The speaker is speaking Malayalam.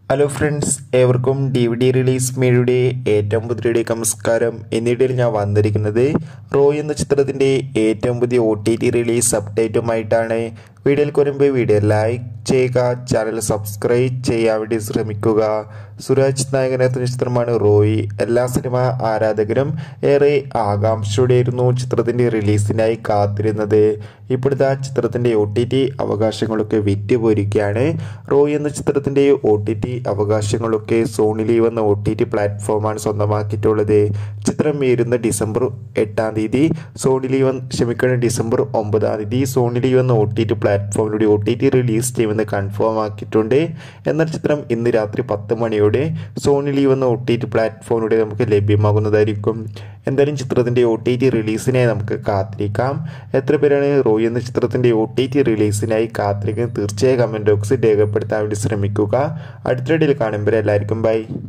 ഹലോ ഫ്രണ്ട്സ് ഏവർക്കും ഡി വി ഡി റിലീസ് മീഡിയയുടെ ഏറ്റവും പുതിയ നമസ്കാരം എന്നിടയിൽ ഞാൻ വന്നിരിക്കുന്നത് റോയ് എന്ന ചിത്രത്തിൻ്റെ ഏറ്റവും പുതിയ ഒ ടി ടി റിലീസ് അപ്ഡേറ്റുമായിട്ടാണ് വീഡിയോയിൽ വരുമ്പോൾ വീഡിയോ ലൈക്ക് ചെയ്യുക ചാനൽ സബ്സ്ക്രൈബ് ചെയ്യാൻ വേണ്ടി ശ്രമിക്കുക സുരാജ് നായകനെത്തുന്ന ചിത്രമാണ് റോയ് എല്ലാ സിനിമ ആരാധകരും ഏറെ ആകാംക്ഷയോടെയായിരുന്നു ചിത്രത്തിൻ്റെ റിലീസിനായി കാത്തിരുന്നത് ഇപ്പോഴത്തെ ചിത്രത്തിൻ്റെ ഒ ടി ടി അവകാശങ്ങളൊക്കെ വിറ്റുപോയിരിക്കുകയാണ് റോയ് എന്ന ചിത്രത്തിൻ്റെ ഒ ടി ടി അവകാശങ്ങളൊക്കെ സോണി ലീവ് എന്ന ഒ ടി ടി പ്ലാറ്റ്ഫോമാണ് സ്വന്തമാക്കിയിട്ടുള്ളത് ചിത്രം വരുന്ന ഡിസംബർ എട്ടാം തീയതി സോണി ലീവ് ക്ഷമിക്കണം ഡിസംബർ ഒമ്പതാം തീയതി സോണി ലീവ് എന്ന ഒ ടി ടി പ്ലാറ്റ്ഫോമിലൂടെ ഒ ടി ടി റിലീസ് ചെയ്യുമെന്ന് കൺഫേം ആക്കിയിട്ടുണ്ട് എന്നാൽ ചിത്രം ഇന്ന് രാത്രി പത്ത് മണിയോടെ സോണി ലീവ് എന്ന ഒ ടി ടി പ്ലാറ്റ്ഫോമിലൂടെ നമുക്ക് ലഭ്യമാകുന്നതായിരിക്കും എന്തായാലും ചിത്രത്തിൻ്റെ ഒ ടി ടി റിലീസിനായി നമുക്ക് കാത്തിരിക്കാം എത്ര പേരാണ് റോയ് എന്ന ചിത്രത്തിൻ്റെ ഒ ടി ടി റിലീസിനായി കാത്തിരിക്കുന്നത് തീർച്ചയായും കമൻറ്റ് ബോക്സിൽ രേഖപ്പെടുത്താൻ വേണ്ടി ശ്രമിക്കുക അടുത്തിടയിൽ കാണുമ്പോൾ എല്ലാവർക്കും ബൈ